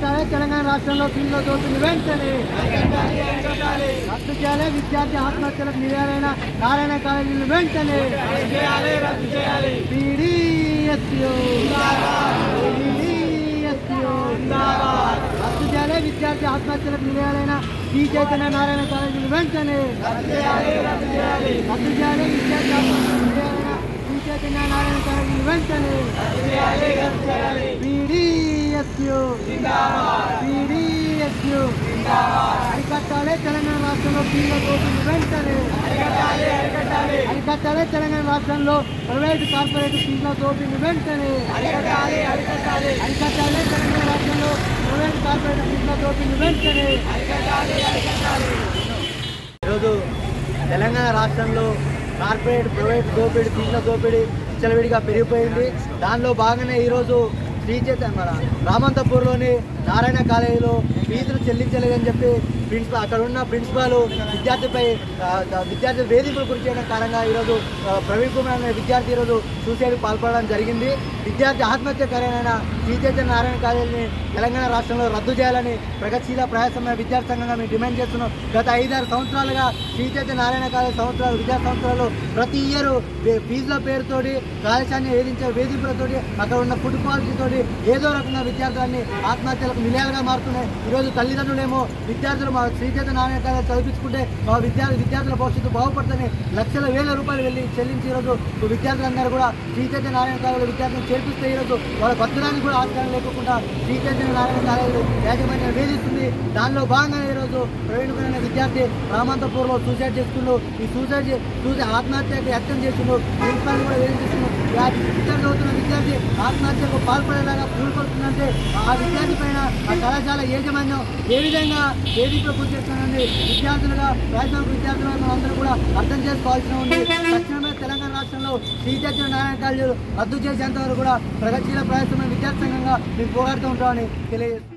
అరికట్టాలి తెలంగాణ రాష్ట్రంలో ఫీజుల దోపిడీ వెంటనే రద్దు చేయాలి విద్యార్థి ఆత్మహత్యలకు నివేదన నారాయణ కాలేజీలు వెంటనే పీడీఎస్యూ. పీడీఎస్యూ. రద్దు చేయాలి విద్యార్థి ఆత్మహత్యలకు నివేదన శ్రీ చైతన్య నారాయణ కాలేజీలు వెంటనే రద్దు చేయాలి విద్యార్థి ఆత్మహత్యలకు నివేదన శ్రీ చైతన్య నారాయణ కాలేజీలు వెంటనే పీడీఎస్యూ. పీడీఎస్యూ. అరికట్టాలి తెలంగాణ రాష్ట్రంలో ఫీజుల దోపిడీ వెంటనే అరికట్టాలి తెలంగాణ రాష్ట్రంలో ప్రైవేట్ కార్పొరేట్ ఫీజుల దోపిడీ వెంటనే అరికట్టాలి తెలంగాణ రాష్ట్రంలో ప్రైవేట్ కార్పొరేట్ ఫీజుల దోపిడీ వెంటనే ఈరోజు తెలంగాణ రాష్ట్రంలో కార్పొరేట్ ప్రైవేట్ దోపిడీ ఫీజుల దోపిడీ విచ్చలవిడిగా పెరిగిపోయింది దానిలో భాగంగానే ఈరోజు శ్రీ చైతన్య మన రామంతపూర్లోని నారాయణ కాలేజీలో ఫీజులు చెల్లించలేదని చెప్పి ప్రిన్సిపల్ అక్కడ ఉన్న ప్రిన్సిపాల్ విద్యార్థిపై ఆ, ద- విద్యార్థి వేధింపులు గురి చేయడం కారణంగా ఈరోజు ఆ, ప్రవీణ్ కుమార్ అనే విద్యార్థి ఈరోజు సూసైడ్ పాల్పడడం జరిగింది విద్యార్థి ఆత్మహత్య కారణమైన శ్రీ చైతన్య నారాయణ కాలేజీని తెలంగాణ రాష్ట్రంలో రద్దు చేయాలని ప్రగతిశీల ప్రయాసమైన విద్యార్థి సంఘంగా మేము డిమాండ్ చేస్తున్నాం గత ఐదారు సంవత్సరాలుగా శ్రీ చైతన్య నారాయణ కాలేజ్ సంవత్సరాలు విద్యా సంవత్సరాలు ప్రతి ఇయర్ ఫీజుల పేరుతోటి కాలేజాన్ని వేధించే వేధింపులతోటి అక్కడ ఉన్న ఫుడ్ క్వాలిటీతోటి ఏదో రకంగా విద్యార్థులని ఆత్మహత్యలకు నిలయాలుగా మారుతున్నాయి ఈరోజు తల్లిదండ్రులేమో విద్యార్థులు మా శ్రీ చైతన్య నారాయణ కాలేజ్ చదివించుకుంటే మా విద్యార్థి విద్యార్థుల భవిష్యత్తు బాగుపడుతుంది లక్షల వేల రూపాయలు వెళ్ళి చెల్లించి ఈరోజు విద్యార్థులందరూ కూడా శ్రీ చైతన్య నారాయణ కాలేజ్ విద్యార్థులను చేర్పిస్తే ఈరోజు వాళ్ళ బతకడానికి కూడా ఆస్కారం లేకుండా శ్రీ చైతన్య నారాయణ కాలేజ్ యాజమాన్యం వేధిస్తుంది దానిలో భాగంగా ఈరోజు ప్రవీణ్ కుమార్ అనే విద్యార్థి రామంతపూర్లో సూసైడ్ చేసుకుంటూ ఈ సూసైడ్ చే- సూసైడ్ ఆత్మహత్యకి యత్నం చేస్తుండ్రు ప్రిన్సిపాల్ కూడా వేధించేస్తుండ్రు విద్యార్థి చదువుతున్న విద్యార్థి ఆత్మహత్యకు పాల్పడేలాగా పూనుకొస్తుందంటే ఆ విద్యార్థి పైన ఆ కళాశాల యాజమాన్యం ఏ విధంగా వేదికలో గురి చేస్తుందండి విద్యార్థులుగా రాజధాని విద్యార్థులుగా మనం అందరూ కూడా అర్థం చేసుకోవాల్సిన ఉంది తక్షణమే తెలంగాణ రాష్ట్రంలో శ్రీచైతన్య నారాయణ కాలేజీలు రద్దు చేసేంత వరకు కూడా ప్రగతిశీల ప్రయాసమైన విద్యార్థి సంఘంగా మేము పోరాడుతూ ఉంటామని తెలియజేస్తున్నాం